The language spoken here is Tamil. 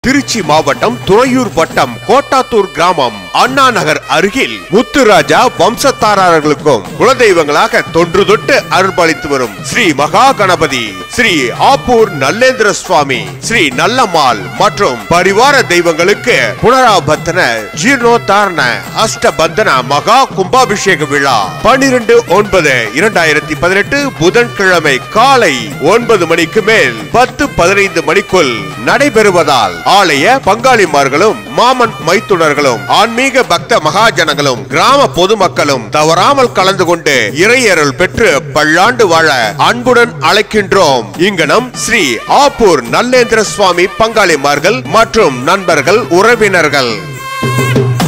திருச்சி மாவட்டம் துறையூர் வட்டம் கோட்டாத்தூர் கிராமம் அண்ணா நகர் அருகில் முத்துராஜா வம்சத்தாரர்களுக்கும் குலதெய்வங்களாக தொன்று தொட்டு அருள்பாலித்து வரும் ஸ்ரீ மகா கணபதி ஸ்ரீ ஆப்பூர் நல்லேந்திர சுவாமி ஸ்ரீ நல்லம்மாள் மற்றும் பரிவார தெய்வங்களுக்கு புனராபத்தன ஜீர்ணோத்தாரண அஷ்டபந்தன மகா கும்பாபிஷேக விழா பனிரெண்டு ஒன்பது இரண்டாயிரத்தி பதினெட்டு புதன்கிழமை காலை ஒன்பது மணிக்கு மேல் பத்து பதினைந்து மணிக்குள் நடைபெறுவதால் ஆலய பங்காளிமார்களும் மாமன் மைத்துனர்களும் ஆன்மீக பக்த மகாஜனங்களும் கிராம பொதுமக்களும் தவறாமல் கலந்து கொண்டு இறையருள் பெற்று பல்லாண்டு வாழ அன்புடன் அழைக்கின்றோம் இங்கனம் ஸ்ரீ ஆப்பூர் நல்லேந்திர சுவாமி பங்காளிமார்கள் மற்றும் நண்பர்கள் உறவினர்கள்